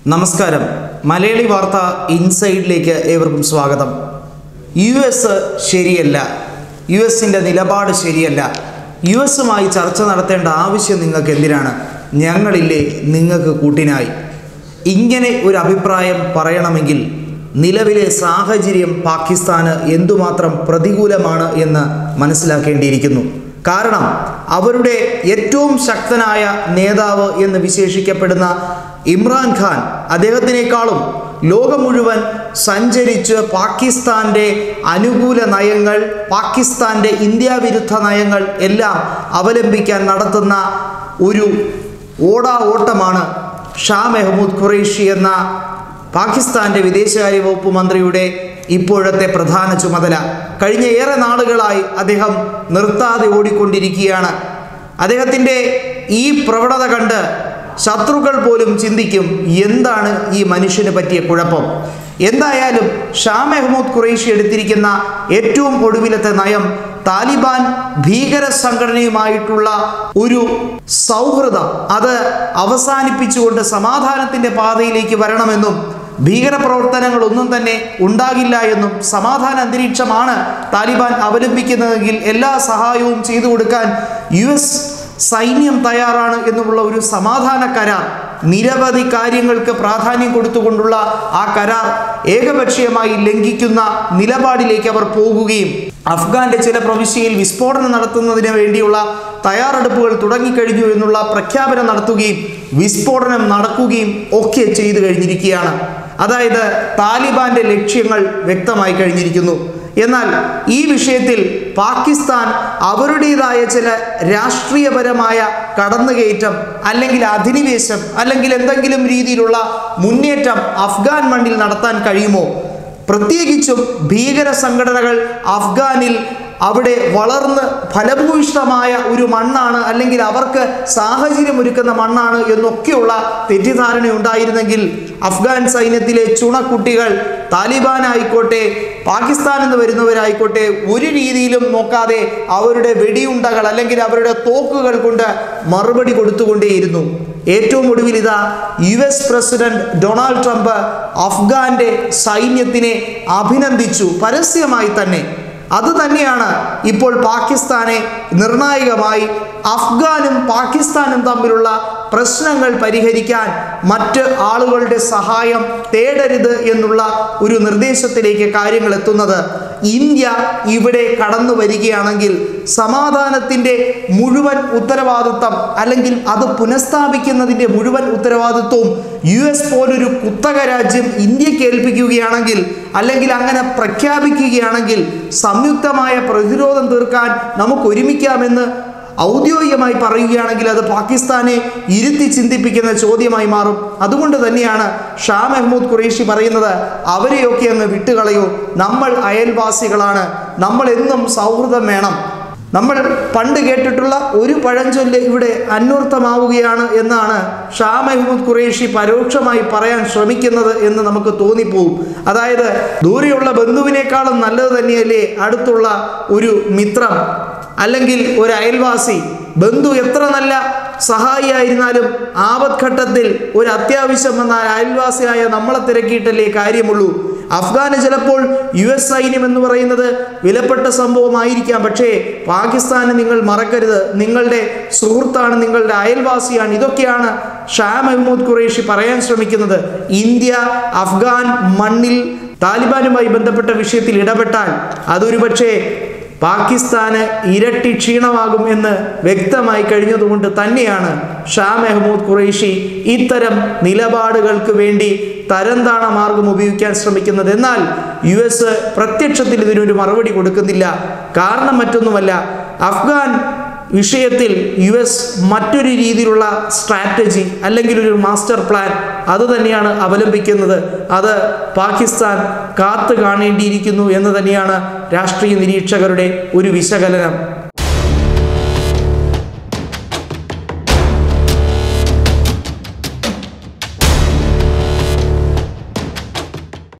നമസ്കാരം മലയാളി വാർത്ത ഇൻസൈഡിലേക്ക് ഏവർക്കും സ്വാഗതം യു എസ് ശരിയല്ല യു എസിൻ്റെ നിലപാട് ശരിയല്ല യു എസുമായി ചർച്ച നടത്തേണ്ട ആവശ്യം നിങ്ങൾക്ക് എന്തിനാണ് ഞങ്ങളില്ലേ നിങ്ങൾക്ക് കൂട്ടിനായി ഇങ്ങനെ ഒരു അഭിപ്രായം പറയണമെങ്കിൽ നിലവിലെ സാഹചര്യം പാകിസ്ഥാന് എന്തുമാത്രം പ്രതികൂലമാണ് എന്ന് മനസ്സിലാക്കേണ്ടിയിരിക്കുന്നു കാരണം അവരുടെ ഏറ്റവും ശക്തനായ നേതാവ് എന്ന് വിശേഷിക്കപ്പെടുന്ന ഇമ്രാൻഖാൻ അദ്ദേഹത്തിനേക്കാളും ലോകം മുഴുവൻ സഞ്ചരിച്ച് പാകിസ്ഥാൻ്റെ അനുകൂല നയങ്ങൾ പാകിസ്ഥാൻ്റെ ഇന്ത്യ വിരുദ്ധ നയങ്ങൾ എല്ലാം അവലംബിക്കാൻ നടത്തുന്ന ഒരു ഓടാ ഓട്ടമാണ് ഷാ മെഹമ്മൂദ് ഖുറേഷി എന്ന പാകിസ്ഥാന്റെ വിദേശകാര്യ വകുപ്പ് മന്ത്രിയുടെ ഇപ്പോഴത്തെ പ്രധാന ചുമതല കഴിഞ്ഞ ഏറെ നാളുകളായി അദ്ദേഹം നിർത്താതെ ഓടിക്കൊണ്ടിരിക്കുകയാണ് അദ്ദേഹത്തിൻ്റെ ഈ പ്രവണത കണ്ട് ശത്രുക്കൾ പോലും ചിന്തിക്കും എന്താണ് ഈ മനുഷ്യന് പറ്റിയ കുഴപ്പം എന്തായാലും ഷാ മെഹമ്മൂദ് ഖുറൈഷി എടുത്തിരിക്കുന്ന ഏറ്റവും ഒടുവിലത്തെ നയം താലിബാൻ ഭീകര സംഘടനയുമായിട്ടുള്ള ഒരു സൗഹൃദം അത് അവസാനിപ്പിച്ചുകൊണ്ട് സമാധാനത്തിന്റെ പാതയിലേക്ക് വരണമെന്നും ഭീകരപ്രവർത്തനങ്ങൾ ഒന്നും തന്നെ ഉണ്ടാകില്ല എന്നും സമാധാന അന്തരീക്ഷമാണ് താലിബാൻ അവലംബിക്കുന്നതെങ്കിൽ എല്ലാ സഹായവും ചെയ്തു കൊടുക്കാൻ യു എസ് സൈന്യം തയ്യാറാണ് എന്നുമുള്ള ഒരു സമാധാന കരാർ നിരവധി കാര്യങ്ങൾക്ക് പ്രാധാന്യം കൊടുത്തുകൊണ്ടുള്ള ആ കരാർ ഏകപക്ഷീയമായി ലംഘിക്കുന്ന നിലപാടിലേക്ക് അവർ പോകുകയും അഫ്ഗാന്റെ ചില പ്രവിശ്യയിൽ വിസ്ഫോടനം നടത്തുന്നതിന് വേണ്ടിയുള്ള തയ്യാറെടുപ്പുകൾ തുടങ്ങിക്കഴിഞ്ഞു എന്നുള്ള പ്രഖ്യാപനം നടത്തുകയും വിസ്ഫോടനം നടക്കുകയും ഒക്കെ ചെയ്തു കഴിഞ്ഞിരിക്കുകയാണ് അതായത് താലിബാന്റെ ലക്ഷ്യങ്ങൾ വ്യക്തമായി കഴിഞ്ഞിരിക്കുന്നു എന്നാൽ ഈ വിഷയത്തിൽ പാകിസ്ഥാൻ അവരുടേതായ ചില രാഷ്ട്രീയപരമായ കടന്നുകയറ്റം അല്ലെങ്കിൽ അധിനിവേശം അല്ലെങ്കിൽ എന്തെങ്കിലും രീതിയിലുള്ള മുന്നേറ്റം അഫ്ഗാൻ മണ്ണിൽ നടത്താൻ കഴിയുമോ പ്രത്യേകിച്ചും ഭീകര സംഘടനകൾ അഫ്ഗാനിൽ അവിടെ വളർന്ന് ഫലഭൂയിഷ്ടമായ ഒരു മണ്ണാണ് അല്ലെങ്കിൽ അവർക്ക് സാഹചര്യം ഒരുക്കുന്ന മണ്ണാണ് എന്നൊക്കെയുള്ള തെറ്റിദ്ധാരണ ഉണ്ടായിരുന്നെങ്കിൽ അഫ്ഗാൻ സൈന്യത്തിലെ ചുണക്കുട്ടികൾ താലിബാൻ ആയിക്കോട്ടെ പാകിസ്ഥാൻ എന്ന് വരുന്നവരായിക്കോട്ടെ ഒരു രീതിയിലും നോക്കാതെ അവരുടെ വെടിയുണ്ടകൾ അല്ലെങ്കിൽ അവരുടെ തോക്കുകൾ കൊണ്ട് മറുപടി കൊടുത്തുകൊണ്ടേയിരുന്നു ഏറ്റവും ഒടുവിൽ ഇതാ U S president Donald Trump അഫ്ഗാന്റെ സൈന്യത്തിനെ അഭിനന്ദിച്ചു പരസ്യമായി തന്നെ അത് തന്നെയാണ് ഇപ്പോൾ പാകിസ്ഥാനെ നിർണായകമായി അഫ്ഗാനും പാകിസ്ഥാനും തമ്മിലുള്ള പ്രശ്നങ്ങൾ പരിഹരിക്കാൻ മറ്റ് ആളുകളുടെ സഹായം തേടരുത് എന്നുള്ള ഒരു നിർദ്ദേശത്തിലേക്ക് കാര്യങ്ങൾ എത്തുന്നത് ഇന്ത്യ ഇവിടെ കടന്നു വരികയാണെങ്കിൽ സമാധാനത്തിൻ്റെ മുഴുവൻ ഉത്തരവാദിത്വം അല്ലെങ്കിൽ അത് പുനഃസ്ഥാപിക്കുന്നതിൻ്റെ മുഴുവൻ ഉത്തരവാദിത്വവും യു എസ് പോലൊരു കുത്തക രാജ്യം ഇന്ത്യക്ക് ഏൽപ്പിക്കുകയാണെങ്കിൽ അല്ലെങ്കിൽ അങ്ങനെ പ്രഖ്യാപിക്കുകയാണെങ്കിൽ സംയുക്തമായ പ്രതിരോധം തീർക്കാൻ നമുക്ക് ഒരുമിക്കാമെന്ന് ഔദ്യോഗികമായി പറയുകയാണെങ്കിൽ അത് പാകിസ്ഥാനെ ഇരുത്തി ചിന്തിപ്പിക്കുന്ന ചോദ്യമായി മാറും അതുകൊണ്ട് തന്നെയാണ് ഷാ മെഹ്മൂദ് ഖുറേഷി പറയുന്നത് അവരെയൊക്കെ അങ്ങ് വിട്ടുകളയോ നമ്മൾ അയൽവാസികളാണ് നമ്മൾ എന്നും സൗഹൃദം വേണം നമ്മൾ പണ്ട് കേട്ടിട്ടുള്ള ഒരു പഴഞ്ചൊല്ല് ഇവിടെ അന്വർത്ഥമാവുകയാണ് എന്നാണ് ഷാ മെഹ്മൂദ് ഖുറേഷി പരോക്ഷമായി പറയാൻ ശ്രമിക്കുന്നത് എന്ന് നമുക്ക് തോന്നിപ്പോവും അതായത് ദൂരെയുള്ള ബന്ധുവിനേക്കാളും നല്ലത് തന്നെയല്ലേ അടുത്തുള്ള ഒരു മിത്രം അല്ലെങ്കിൽ ഒരു അയൽവാസി ബന്ധു എത്ര നല്ല സഹായിയായിരുന്നാലും ആപത്ഘട്ടത്തിൽ ഒരു അത്യാവശ്യം വന്ന അയൽവാസിയായ നമ്മളെ തിരക്കിയിട്ടല്ലേ കാര്യമുള്ളൂ അഫ്ഗാന് ചിലപ്പോൾ യു എസ് സൈന്യം എന്ന് പറയുന്നത് വിലപ്പെട്ട സംഭവമായിരിക്കാം പക്ഷേ പാകിസ്ഥാന് നിങ്ങൾ മറക്കരുത് നിങ്ങളുടെ സുഹൃത്താണ് നിങ്ങളുടെ അയൽവാസിയാണ് ഇതൊക്കെയാണ് ഷാ മെഹ്മൂദ് ഖുറേഷി പറയാൻ ശ്രമിക്കുന്നത് ഇന്ത്യ അഫ്ഗാൻ മണ്ണിൽ താലിബാനുമായി ബന്ധപ്പെട്ട വിഷയത്തിൽ ഇടപെട്ടാൽ അതൊരു പക്ഷേ പാകിസ്ഥാന് ഇരട്ടി ക്ഷീണമാകും എന്ന് വ്യക്തമായി കഴിഞ്ഞതുകൊണ്ട് തന്നെയാണ് ഷാ മെഹമ്മൂദ് ഖുറൈഷി ഇത്തരം നിലപാടുകൾക്ക് വേണ്ടി തരംതാണ മാർഗം ഉപയോഗിക്കാൻ ശ്രമിക്കുന്നത് എന്നാൽ യു എസ് പ്രത്യക്ഷത്തിൽ ഇതിനൊരു മറുപടി കൊടുക്കുന്നില്ല കാരണം മറ്റൊന്നുമല്ല അഫ്ഗാൻ വിഷയത്തിൽ യു എസ് മറ്റൊരു രീതിയിലുള്ള സ്ട്രാറ്റജി അല്ലെങ്കിൽ ഒരു മാസ്റ്റർ പ്ലാൻ അത് തന്നെയാണ് അവലംബിക്കുന്നത് അത് പാകിസ്ഥാൻ കാത്തു കാണേണ്ടിയിരിക്കുന്നു എന്ന് തന്നെയാണ് രാഷ്ട്രീയ നിരീക്ഷകരുടെ ഒരു വിശകലനം